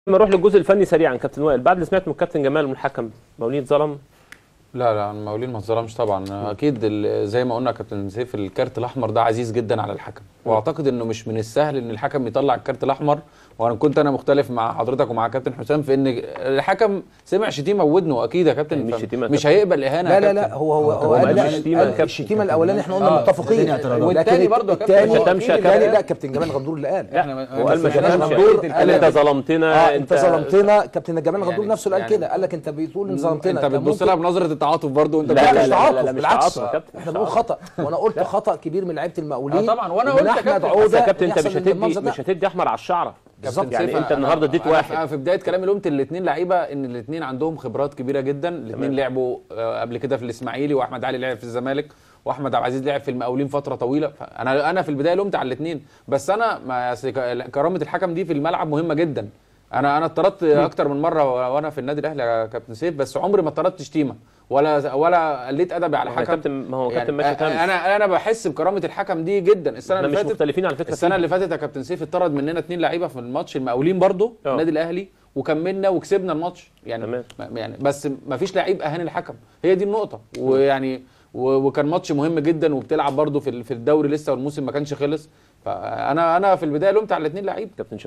لما اروح للجزء الفني سريعا كابتن وائل بعد اللي سمعت من الكابتن جمال من الحكم موليد ظلم لا لا المقاولين ما اتظلمش طبعا اكيد ال- زي ما قلنا يا كابتن سيف الكارت الاحمر ده عزيز جدا على الحكم واعتقد انه مش من السهل ان الحكم يطلع الكارت الاحمر وانا كنت انا مختلف مع حضرتك ومع كابتن حسام في ان الحكم سمع شتيمه ودنه اكيد يا كابتن مش ف- شتيمة يا مش كابتن. هيقبل اهانه لا يا لا لا كابتن. هو هو هو هو ما قال قالش لا، شتيمة قال يا كابتن. الشتيمه الاولانيه احنا قلنا آه، متفقين التاني اعتراض. والتاني برضه يا كابتن التاني ما شتمش يا التاني كابتن. لا كابتن جمال غندور اللي قال احنا هو قال ما سمعناش شتمش بقية غندور قال انت الكلام. ظلمتنا اه انت ظلمتنا كابتن جمال غندور يعني- نفسه اللي قال يعني- كده قال لك انت بتقول ان ظلمتنا انت كان بتبص ممكن- لها بنظره التعاطف برضه وانت لا، لا, لا، مش لا، تعاطف لا، مش بالعكس تعاطف يا كابتن، مش احنا بنقول تعاطف. خطا وانا قلت خطا كبير من لعيبه المقاولين آه طبعا، وأنا ومن قلت يا احمد كابتن. بس يا عوده كابتن انت يحصل مش إن هتدي المنظر ده. مش هتدي احمر على الشعره بالظبط. يعني سيف، انت أنا- النهارده اديت أنا- واحد أنا في بدايه كلامي قلت الاثنين لعيبه ان الاثنين عندهم خبرات كبيره جدا الاثنين لعبوا آه، قبل كده في الاسماعيلي واحمد علي لعب في الزمالك واحمد عبد العزيز لعب في المقاولين فتره طويله انا انا في البدايه لومت على الاثنين بس انا ما أصل ك- كرامه الحكم دي في الملعب مهمه جدا انا انا اتطردت اكتر من مره و- وانا في النادي الاهلي يا كابتن سيف بس عمري ما اتطردت شتيمه ولا ولا قليت ادبي على ما هو يا حكم كابتن- ما هو كابتن ما يعني شتمش. انا انا بحس بكرامه الحكم دي جدا السنه احنا اللي مش فاتت مختلفين على فكره السنه فيها. اللي فاتت يا كابتن سيف اتطرد مننا اثنين لعيبه في الماتش المقاولين برضو اه. النادي الاهلي وكملنا وكسبنا الماتش يعني تمام. م- يعني بس ما فيش لعيب اهان الحكم هي دي النقطه ويعني و- وكان ماتش مهم جدا وبتلعب برضو في ال- في الدوري لسه والموسم ما كانش خلص فانا انا في البدايه لومت على الاثنين لعيب كابتن